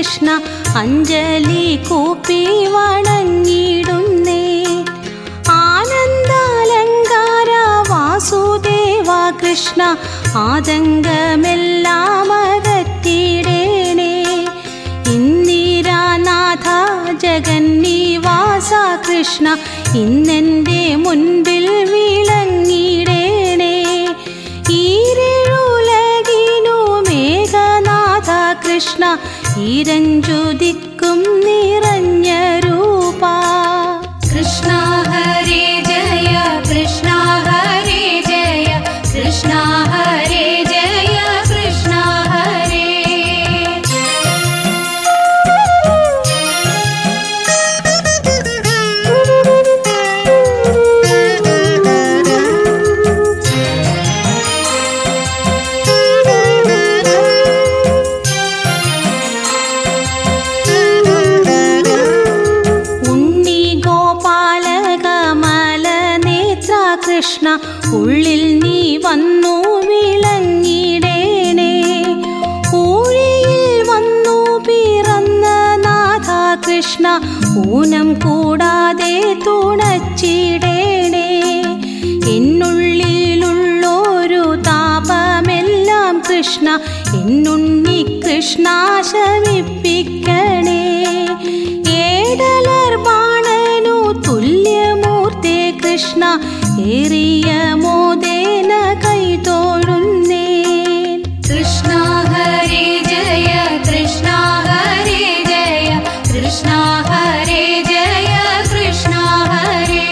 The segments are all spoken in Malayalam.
കൃഷ്ണ അഞ്ജലി കൂപ്പി വണങ്ങിടുന്നേ ആനന്ദാലങ്കാര വാസുദേവ കൃഷ്ണ ആതങ്കമെല്ലാം അകറ്റിടേണേ ഇന്ദിരാനാഥ ജഗന്നിവാസ കൃഷ്ണ ഇന്നെൻ്റെ മുൻപിൽ വിളങ്ങിടേണേ ഈരുലകിനു മേഘനാഥ കൃഷ്ണ ഈരഞ്ചുദിക്കും നിറഞ്ഞ രൂപ കൃഷ്ണ ഹരേ ജയ കൃഷ്ണ ഹരേ ജയ കൃഷ്ണ ഹരേ ജയ കൃഷ്ണ ഹരേ ഉണ്ണി ഗോപാലക മലനേത്ര കൃഷ്ണ ഉള്ളിൽ നീ വന്നു വിളങ്ങിടേണേ ഊഴിയിൽ വന്നു പിറന്ന നാഥ കൃഷ്ണ ഊനം കൂടാതെ തുണച്ചിടേണേ എന്നുള്ളിലുള്ളൊരു താപമെല്ലാം കൃഷ്ണ എന്നുണ്ണി കൃഷ്ണ ശമിപ്പിക്കണേ ഏടലർ ബാണനു തുല്യമൂർത്തേ കൃഷ്ണ ഏറിയ മോദേന കൈതോഴുന്നേ കൃഷ്ണ ഹരേ ജയ കൃഷ്ണ ഹരേ ജയ കൃഷ്ണ ഹരേ ജയ കൃഷ്ണ ഹരേ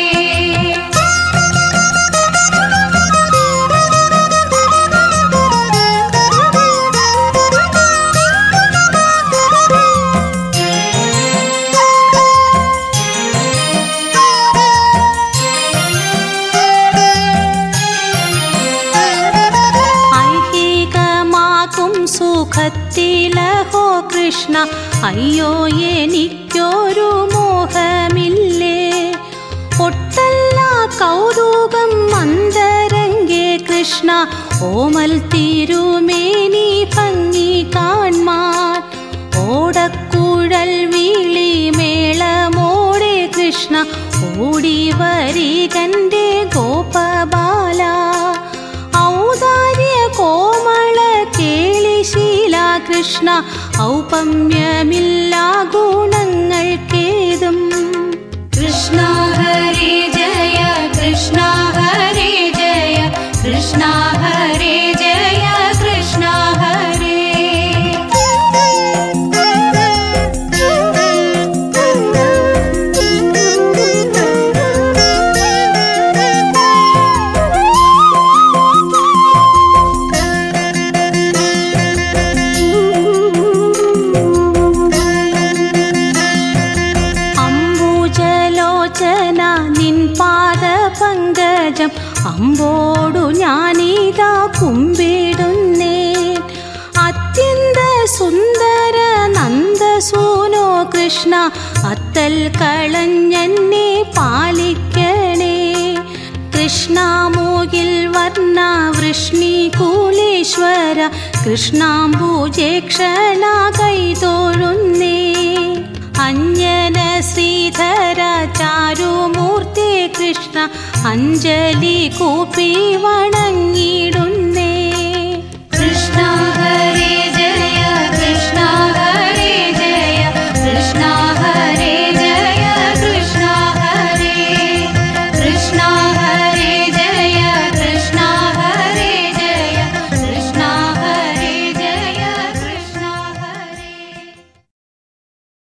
ഐഹികമാകും സുഖത്തിലഹോ കൃഷ്ണ അയ്യോ എനിക്കൊരു മോഹമില്ലേ ഒട്ടല്ല കൗതുകം മന്ദരംഗേ കൃഷ്ണ ഓമൽ തിരുമേനി ഭംഗി കാൺമാൻ ഓടക്കുഴൽ വിളി മേളമോടെ കൃഷ്ണ ഓടി വരികന്റെ ഗോപബാല ഔദാര്യ കോമള കേളിശീല കൃഷ്ണ ഔപമ്യമില്ല ഗുണങ്ങൾക്കേതും കൃഷ്ണ ഹരേ ജയ കൃഷ്ണ ഹരേ ജയ കൃഷ്ണ ഹരേ ജയ കൃഷ്ണ ഹരേ അംബുജലോചന നിൻ പാദ പങ്കജം അമ്പോടു ഞാനിതാ കുമ്പിടുന്നേ അത്യന്ത സുന്ദര നന്ദസൂനോ കൃഷ്ണ അത്തൽ കളഞ്ഞെന്നെ പാലിക്കണേ കൃഷ്ണമൂകിൽ വർണ്ണ വൃഷ്ണികൂലേശ്വര കൃഷ്ണാംബുജേക്ഷണ കൈതോഴുന്നേ അഞ്ജന ശ്രീധര ചാരുമൂർത്തി കൃഷ്ണ അഞ്ജലി കൂപ്പി വണങ്ങിടുന്നു